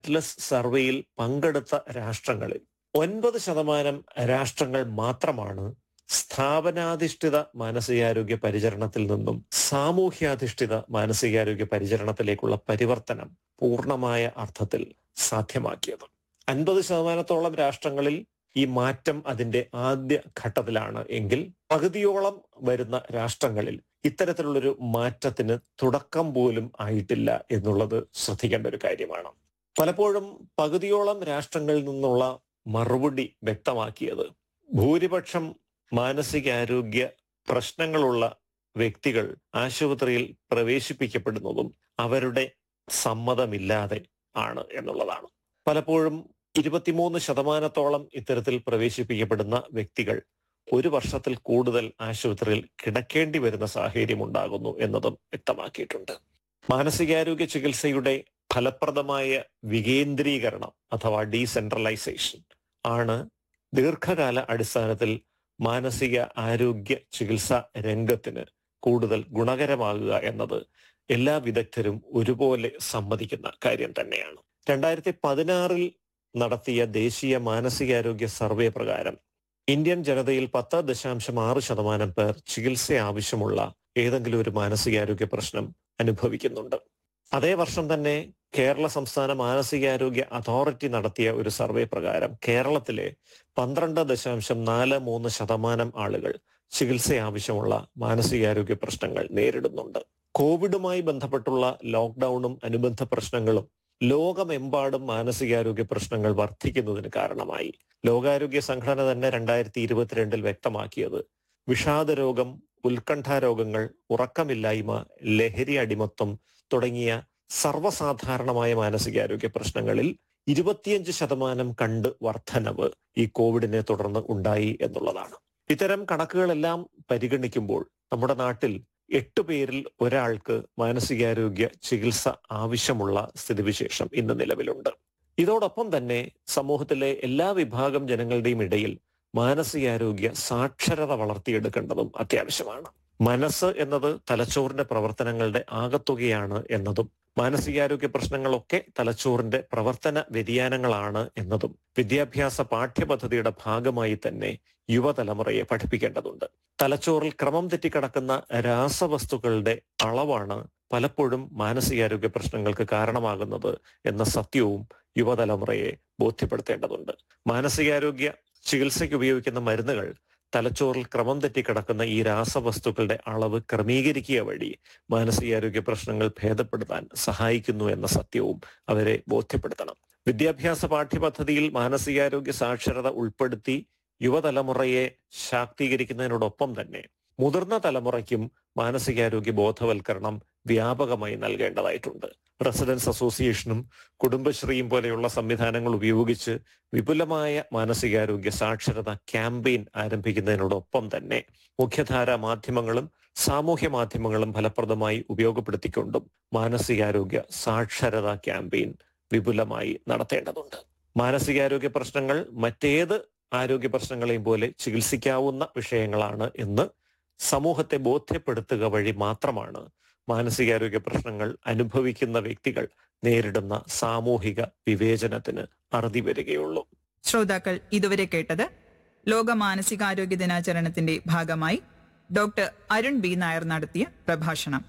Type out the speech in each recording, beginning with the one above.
Atlas സർവേയിൽ പങ്കെടുത്ത രാഷ്ട്രങ്ങളിൽ ഒൻപത് ശതമാനം രാഷ്ട്രങ്ങൾ മാത്രമാണ് സ്ഥാപനാധിഷ്ഠിത മാനസികാരോഗ്യ പരിചരണത്തിൽ നിന്നും സാമൂഹ്യാധിഷ്ഠിത മാനസികാരോഗ്യ പരിചരണത്തിലേക്കുള്ള പരിവർത്തനം പൂർണ്ണമായ അർത്ഥത്തിൽ സാധ്യമാക്കിയത് അൻപത് ശതമാനത്തോളം രാഷ്ട്രങ്ങളിൽ ഈ മാറ്റം അതിന്റെ ആദ്യ ഘട്ടത്തിലാണ് എങ്കിൽ പകുതിയോളം വരുന്ന രാഷ്ട്രങ്ങളിൽ ഇത്തരത്തിലുള്ളൊരു മാറ്റത്തിന് തുടക്കം പോലും ആയിട്ടില്ല എന്നുള്ളത് ശ്രദ്ധിക്കേണ്ട ഒരു കാര്യമാണ് പലപ്പോഴും പകുതിയോളം രാഷ്ട്രങ്ങളിൽ നിന്നുള്ള മറുപടി വ്യക്തമാക്കിയത് ഭൂരിപക്ഷം മാനസികാരോഗ്യ പ്രശ്നങ്ങളുള്ള വ്യക്തികൾ ആശുപത്രിയിൽ പ്രവേശിപ്പിക്കപ്പെടുന്നതും അവരുടെ സമ്മതമില്ലാതെ ആണ് എന്നുള്ളതാണ് പലപ്പോഴും ഇരുപത്തിമൂന്ന് ശതമാനത്തോളം ഇത്തരത്തിൽ പ്രവേശിപ്പിക്കപ്പെടുന്ന വ്യക്തികൾ ഒരു വർഷത്തിൽ കൂടുതൽ ആശുപത്രിയിൽ കിടക്കേണ്ടി വരുന്ന സാഹചര്യം ഉണ്ടാകുന്നു എന്നതും വ്യക്തമാക്കിയിട്ടുണ്ട് മാനസികാരോഗ്യ ചികിത്സയുടെ ഫലപ്രദമായ വികേന്ദ്രീകരണം അഥവാ ഡീസെൻട്രലൈസേഷൻ ആണ് ദീർഘകാല അടിസ്ഥാനത്തിൽ മാനസിക ആരോഗ്യ ചികിത്സാ രംഗത്തിന് കൂടുതൽ ഗുണകരമാകുക എന്നത് എല്ലാ വിദഗ്ധരും ഒരുപോലെ സമ്മതിക്കുന്ന കാര്യം തന്നെയാണ് രണ്ടായിരത്തി പതിനാറിൽ നടത്തിയ ദേശീയ മാനസികാരോഗ്യ സർവേ പ്രകാരം ഇന്ത്യൻ ജനതയിൽ പത്ത് ദശാംശം ആറ് ശതമാനം പേർ ചികിത്സ ആവശ്യമുള്ള ഏതെങ്കിലും ഒരു മാനസികാരോഗ്യ പ്രശ്നം അനുഭവിക്കുന്നുണ്ട് അതേ വർഷം തന്നെ കേരള സംസ്ഥാന മാനസികാരോഗ്യ അതോറിറ്റി നടത്തിയ ഒരു സർവേ പ്രകാരം കേരളത്തിലെ പന്ത്രണ്ട് ദശാംശം നാല് മൂന്ന് ശതമാനം ആളുകൾ ചികിത്സ ആവശ്യമുള്ള മാനസികാരോഗ്യ പ്രശ്നങ്ങൾ നേരിടുന്നുണ്ട് കോവിഡുമായി ബന്ധപ്പെട്ടുള്ള ലോക്ക്ഡൌണും അനുബന്ധ പ്രശ്നങ്ങളും ലോകമെമ്പാടും മാനസികാരോഗ്യ പ്രശ്നങ്ങൾ വർദ്ധിക്കുന്നതിന് കാരണമായി ലോകാരോഗ്യ സംഘടന തന്നെ രണ്ടായിരത്തി ഇരുപത്തിരണ്ടിൽ വ്യക്തമാക്കിയത് വിഷാദരോഗം ഉത്കണ്ഠാരോഗങ്ങൾ ഉറക്കമില്ലായ്മ ലഹരി അടിമത്വം തുടങ്ങിയ സർവ്വസാധാരണമായ മാനസികാരോഗ്യ പ്രശ്നങ്ങളിൽ ഇരുപത്തിയഞ്ച് ശതമാനം കണ്ട് വർധനവ് ഈ കോവിഡിനെ തുടർന്ന് ഉണ്ടായി എന്നുള്ളതാണ് ഇത്തരം കണക്കുകളെല്ലാം പരിഗണിക്കുമ്പോൾ നമ്മുടെ നാട്ടിൽ എട്ട് പേരിൽ ഒരാൾക്ക് മാനസികാരോഗ്യ ചികിത്സ ആവശ്യമുള്ള സ്ഥിതിവിശേഷം ഇന്ന് നിലവിലുണ്ട് ഇതോടൊപ്പം തന്നെ സമൂഹത്തിലെ എല്ലാ വിഭാഗം ജനങ്ങളുടെയും ഇടയിൽ മാനസികാരോഗ്യ സാക്ഷരത വളർത്തിയെടുക്കേണ്ടതും അത്യാവശ്യമാണ് മനസ്സ് എന്നത് തലച്ചോറിന്റെ പ്രവർത്തനങ്ങളുടെ ആകത്തുകയാണ് എന്നതും മാനസികാരോഗ്യ പ്രശ്നങ്ങളൊക്കെ തലച്ചോറിന്റെ പ്രവർത്തന വ്യതിയാനങ്ങളാണ് എന്നതും വിദ്യാഭ്യാസ പാഠ്യപദ്ധതിയുടെ ഭാഗമായി തന്നെ യുവതലമുറയെ പഠിപ്പിക്കേണ്ടതുണ്ട് തലച്ചോറിൽ ക്രമം തെറ്റിക്കിടക്കുന്ന രാസവസ്തുക്കളുടെ അളവാണ് പലപ്പോഴും മാനസികാരോഗ്യ പ്രശ്നങ്ങൾക്ക് കാരണമാകുന്നത് എന്ന സത്യവും യുവതലമുറയെ ബോധ്യപ്പെടുത്തേണ്ടതുണ്ട് മാനസികാരോഗ്യ ചികിത്സയ്ക്ക് ഉപയോഗിക്കുന്ന മരുന്നുകൾ തലച്ചോറിൽ ക്രമം തെറ്റിക്കിടക്കുന്ന ഈ രാസവസ്തുക്കളുടെ അളവ് ക്രമീകരിക്കുക വഴി മാനസികാരോഗ്യ പ്രശ്നങ്ങൾ ഭേദപ്പെടുത്താൻ സഹായിക്കുന്നു എന്ന സത്യവും അവരെ ബോധ്യപ്പെടുത്തണം വിദ്യാഭ്യാസ പാഠ്യപദ്ധതിയിൽ മാനസികാരോഗ്യ സാക്ഷരത ഉൾപ്പെടുത്തി യുവതലമുറയെ ശാക്തീകരിക്കുന്നതിനോടൊപ്പം തന്നെ മുതിർന്ന തലമുറയ്ക്കും മാനസികാരോഗ്യ ബോധവൽക്കരണം വ്യാപകമായി നൽകേണ്ടതായിട്ടുണ്ട് റെസിഡൻസ് അസോസിയേഷനും കുടുംബശ്രീയും പോലെയുള്ള സംവിധാനങ്ങൾ ഉപയോഗിച്ച് വിപുലമായ മാനസികാരോഗ്യ സാക്ഷരത ക്യാമ്പയിൻ ആരംഭിക്കുന്നതിനോടൊപ്പം തന്നെ മുഖ്യധാര മാധ്യമങ്ങളും സാമൂഹ്യ മാധ്യമങ്ങളും ഫലപ്രദമായി ഉപയോഗപ്പെടുത്തിക്കൊണ്ടും മാനസികാരോഗ്യ സാക്ഷരത ക്യാമ്പയിൻ വിപുലമായി നടത്തേണ്ടതുണ്ട് മാനസികാരോഗ്യ പ്രശ്നങ്ങൾ മറ്റേത് ആരോഗ്യ പ്രശ്നങ്ങളെയും പോലെ ചികിത്സിക്കാവുന്ന വിഷയങ്ങളാണ് എന്ന് സമൂഹത്തെ ബോധ്യപ്പെടുത്തുക വഴി മാത്രമാണ് മാനസികാരോഗ്യ പ്രശ്നങ്ങൾ അനുഭവിക്കുന്ന വ്യക്തികൾ നേരിടുന്ന സാമൂഹിക വിവേചനത്തിന് അറുതി വരികയുള്ളൂ ശ്രോതാക്കൾ ഇതുവരെ കേട്ടത് ലോക മാനസികാരോഗ്യ ദിനാചരണത്തിന്റെ ഭാഗമായി ഡോക്ടർ അരുൺ ബി നായർ നടത്തിയ പ്രഭാഷണം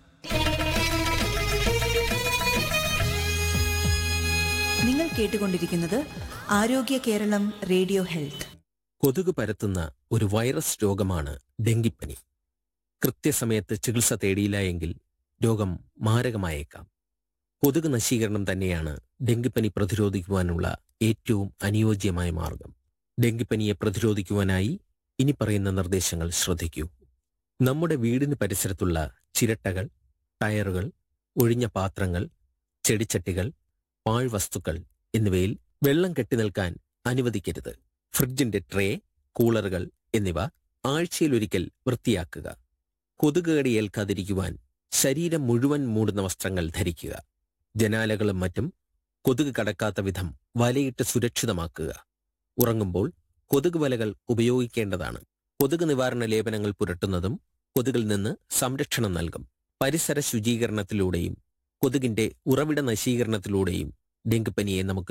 നിങ്ങൾ കേട്ടുകൊണ്ടിരിക്കുന്നത് ആരോഗ്യ കേരളം റേഡിയോ ഹെൽത്ത് കൊതുക് പരത്തുന്ന ഒരു വൈറസ് രോഗമാണ് ഡെങ്കിപ്പനി കൃത്യസമയത്ത് ചികിത്സ തേടിയില്ല എങ്കിൽ രോഗം മാരകമായേക്കാം കൊതുക് നശീകരണം തന്നെയാണ് ഡെങ്കിപ്പനി പ്രതിരോധിക്കുവാനുള്ള ഏറ്റവും അനുയോജ്യമായ മാർഗം ഡെങ്കിപ്പനിയെ പ്രതിരോധിക്കുവാനായി ഇനി പറയുന്ന നിർദ്ദേശങ്ങൾ ശ്രദ്ധിക്കൂ നമ്മുടെ വീടിന് പരിസരത്തുള്ള ചിരട്ടകൾ ടയറുകൾ ഒഴിഞ്ഞ പാത്രങ്ങൾ ചെടിച്ചട്ടികൾ പാഴ്വസ്തുക്കൾ എന്നിവയിൽ വെള്ളം കെട്ടി നിൽക്കാൻ അനുവദിക്കരുത് ഫ്രിഡ്ജിന്റെ ട്രേ കൂളറുകൾ എന്നിവ ആഴ്ചയിലൊരിക്കൽ വൃത്തിയാക്കുക കൊതുകുകടി ഏൽക്കാതിരിക്കുവാൻ ശരീരം മുഴുവൻ മൂടുന്ന വസ്ത്രങ്ങൾ ധരിക്കുക ജനാലകളും മറ്റും കൊതുക് കടക്കാത്ത വിധം വലയിട്ട് സുരക്ഷിതമാക്കുക ഉറങ്ങുമ്പോൾ കൊതുക് വലകൾ ഉപയോഗിക്കേണ്ടതാണ് കൊതുക് നിവാരണ ലേപനങ്ങൾ പുരട്ടുന്നതും കൊതുകിൽ നിന്ന് സംരക്ഷണം നൽകും പരിസര ശുചീകരണത്തിലൂടെയും കൊതുകിന്റെ ഉറവിട നശീകരണത്തിലൂടെയും ഡെങ്കിപ്പനിയെ നമുക്ക്